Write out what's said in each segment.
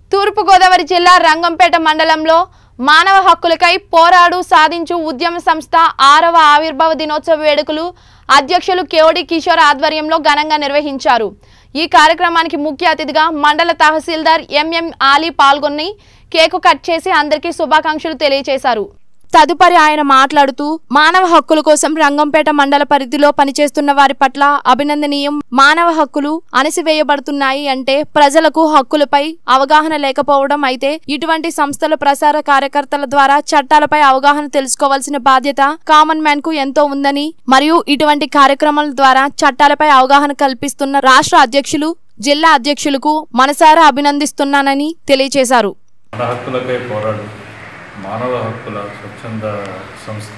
తూర్పుగోదావరి జిల్లా రంగంపేట మండలంలో మానవ హక్కులకై పోరాడు సాధించు ఉద్యమ సంస్థ ఆరవ ఆవిర్భావ దినోత్సవ వేడుకలు అధ్యక్షులు కేవడి కిషోర్ ఆధ్వర్యంలో ఘనంగా నిర్వహించారు ఈ కార్యక్రమానికి ముఖ్య అతిథిగా మండల తహసీల్దార్ ఎంఎం ఆలీ పాల్గొని కేకు కట్ చేసి అందరికీ శుభాకాంక్షలు తెలియజేశారు తదుపరి ఆయన మాట్లాడుతూ మానవ హక్కుల కోసం రంగంపేట మండల పరిధిలో పనిచేస్తున్న వారి పట్ల అభినందనీయం మానవ హక్కులు అణిసివేయబడుతున్నాయి అంటే ప్రజలకు హక్కులపై అవగాహన లేకపోవడం అయితే ఇటువంటి సంస్థల ప్రసార కార్యకర్తల ద్వారా చట్టాలపై అవగాహన తెలుసుకోవాల్సిన బాధ్యత కామన్ మ్యాన్ కు ఎంతో ఉందని మరియు ఇటువంటి కార్యక్రమాల ద్వారా చట్టాలపై అవగాహన కల్పిస్తున్న రాష్ట్ర అధ్యక్షులు జిల్లా అధ్యక్షులకు మనసారా అభినందిస్తున్నానని తెలియజేశారు మన హక్కులకై పోరాడు మానవ హక్కుల స్వచ్ఛంద సంస్థ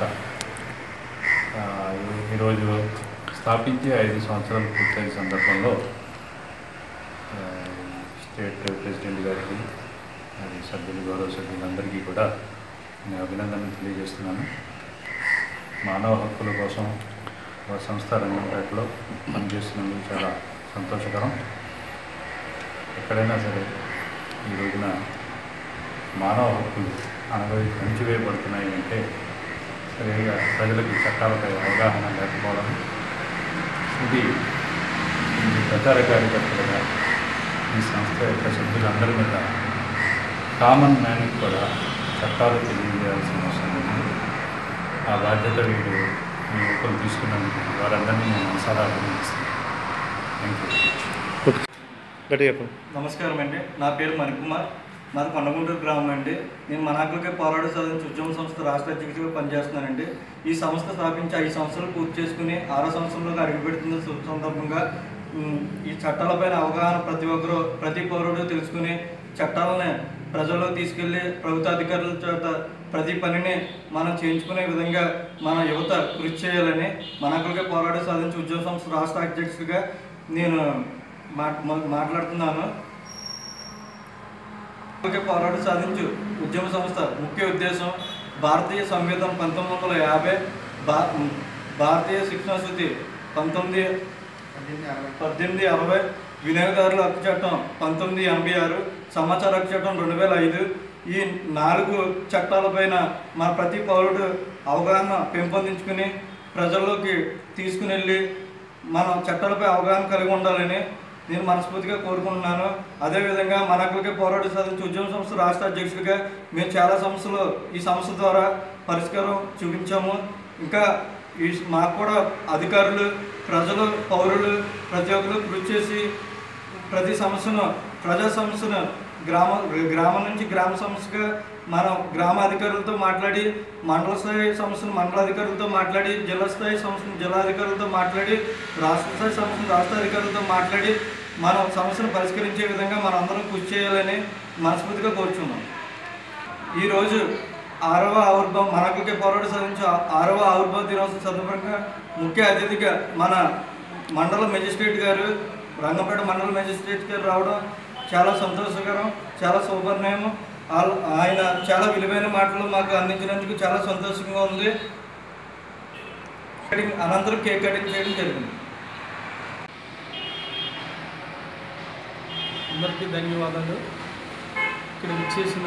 ఆ, ఈ- ఈరోజు స్థాపించి ఐదు సంవత్సరాలు పూర్తయిన సందర్భంలో ఆ, స్టేట్ ప్రెసిడెంట్ గారికి మరి సభ్యులు గౌరవ సభ్యులందరికీ కూడా నేను అభినందనలు తెలియజేస్తున్నాను మానవ హక్కుల కోసం ఒక సంస్థ రంగంపేటలో పనిచేస్తున్నందుకు చాలా సంతోషకరం ఎక్కడైనా సరే ఈ రోజున మానవ హక్కులు అనగా అణిచివేయబడుతున్నాయి అంటే సరిగా ప్రజలకు చట్టాలపై అవగాహన లేకపోవడం ఇది ఈ ప్రచార కార్యకర్తలుగా ఈ సంస్థ యొక్క సభ్యులందరి మీద కామన్ మ్యాన్కి కూడా చట్టాలు తెలియజేయాల్సిన అవసరం ఉంది ఆ బాధ్యత వీడు మీ యువకులు తీసుకున్నందుకు వారందరినీ నేను మనసారా అభినందిస్తున్నాను థ్యాంక్ యూ గట్టిగా చెప్పండి నమస్కారం అండి నా పేరు మణికుమార్ మాది కొండగుంటూరు గ్రామం అండి నేను మనాకులకే పోరాట సాధించి ఉద్యమ సంస్థ రాష్ట్ర అధ్యక్షుడిగా పనిచేస్తున్నానండి ఈ సంస్థ స్థాపించి ఐదు సంవత్సరాలు పూర్తి చేసుకుని ఆరో సంవత్సరంలోకి అడుగుపెడుతున్న శుభ సందర్భంగా ఉమ్, ఈ చట్టాలపైన అవగాహన ప్రతి ఒక్కరూ ప్రతి పౌరుడు తెలుసుకుని చట్టాలని ప్రజల్లో తీసుకెళ్లి ప్రభుత్వ అధికారుల చేత ప్రతి పనిని మనం చేయించుకునే విధంగా మన యువత కృషి చేయాలని మనాకులకే పోరాట సాధించి ఉద్యమ సంస్థ రాష్ట్ర అధ్యక్షుడిగా నేను మాట్ మా- మాట్లాడుతున్నాను ఒకే పోరాట సాధించు ఉద్యమ సంస్థ ముఖ్య ఉద్దేశం భారతీయ సంవిధానం పంతొమ్మిది వందల యాభై భా భారతీయ శిక్షణ శృతి పంతొమ్మిది పద్దెనిమిది అరవై వినియోగదారుల హక్కు చట్టం పంతొమ్మిది ఎనభై ఆరు సమాచార హక్కు చట్టం రెండు వేల ఐదు ఈ నాలుగు చట్టాలపైన మన ప్రతి పౌరుడు అవగాహన పెంపొందించుకుని ప్రజల్లోకి తీసుకుని వెళ్ళి మనం చట్టాలపై అవగాహన కలిగి ఉండాలని నేను మనస్ఫూర్తిగా కోరుకుంటున్నాను అదేవిధంగా మనకులకి పోరాట సాధించి ఉద్యమ సంస్థ రాష్ట్ర అధ్యక్షుడిగా మేము చాలా సమస్యలు ఈ సంస్థ ద్వారా పరిష్కారం చూపించాము ఇంకా ఈ మాకు కూడా అధికారులు ప్రజలు పౌరులు ప్రతి ఒక్కరు కృషి చేసి ప్రతి సమస్యను ప్రజా సమస్యను గ్రామ గ్రామం నుంచి గ్రామ సమస్యగా మనం గ్రామ అధికారులతో మాట్లాడి మండల స్థాయి సమస్యను మండల అధికారులతో మాట్లాడి జిల్లా స్థాయి సమస్యను జిల్లా అధికారులతో మాట్లాడి రాష్ట్ర స్థాయి సమస్యను రాష్ట్ర అధికారులతో మాట్లాడి మనం సమస్యను పరిష్కరించే విధంగా మనం అందరం కృషి చేయాలని మనస్ఫూర్తిగా కోరుచున్నాం ఈరోజు ఆరవ ఆవిర్భావం మనకులకే పోరాట సాధించే ఆరవ ఆవిర్భావ దినోత్సవం సందర్భంగా ముఖ్య అతిథిగా మన మండల మెజిస్ట్రేట్ గారు రంగంపేట మండల మెజిస్ట్రేట్ గారు రావడం చాలా సంతోషకరం చాలా శుభపరిణామం ఆల్- ఆయన చాలా విలువైన మాటలు మాకు అందించినందుకు చాలా సంతోషంగా ఉంది కటింగ్ అనంతరం కేక్ కటింగ్ చేయడం జరిగింది అందరికీ ధన్యవాదాలు ఇక్కడ విచ్చేసిన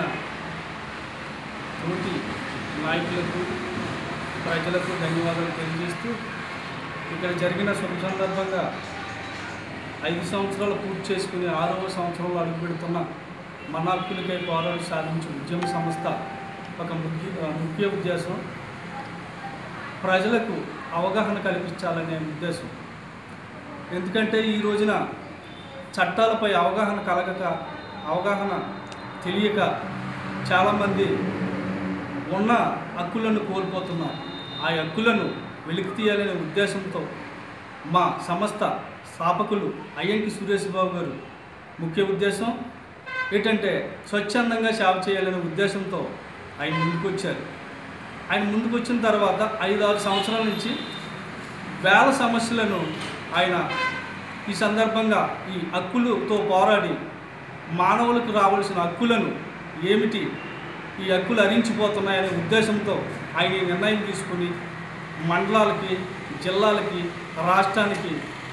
తోటి నాయకులకు ప్రజలకు ధన్యవాదాలు తెలియజేస్తూ ఇక్కడ జరిగిన శుభ సందర్భంగా ఐదు సంవత్సరాలు పూర్తి చేసుకుని ఆరవ సంవత్సరంలో అడుగుపెడుతున్న మన హక్కులకై పోరాడు సాధించే ఉద్యమ సంస్థ ఒక ముఖ్య ముఖ్య ఉద్దేశం ప్రజలకు అవగాహన కల్పించాలనే ఉద్దేశం ఎందుకంటే ఈ రోజున చట్టాలపై అవగాహన కలగక అవగాహన తెలియక చాలామంది ఉన్న హక్కులను కోల్పోతున్నారు ఆ హక్కులను వెలికి తీయాలనే ఉద్దేశంతో మా సంస్థ స్థాపకులు అయ్యంకి సురేష్ బాబు గారు ముఖ్య ఉద్దేశం ఏంటంటే స్వచ్ఛందంగా సేవ చేయాలనే ఉద్దేశంతో ఆయన ముందుకు వచ్చారు ఆయన ముందుకు వచ్చిన తర్వాత ఐదు ఆరు సంవత్సరాల నుంచి వేల సమస్యలను ఆయన ఈ సందర్భంగా ఈ హక్కులతో పోరాడి మానవులకు రావాల్సిన హక్కులను ఏమిటి ఈ హక్కులు హరించిపోతున్నాయనే ఉద్దేశంతో ఆయన ఈ నిర్ణయం తీసుకుని మండలాలకి జిల్లాలకి రాష్ట్రానికి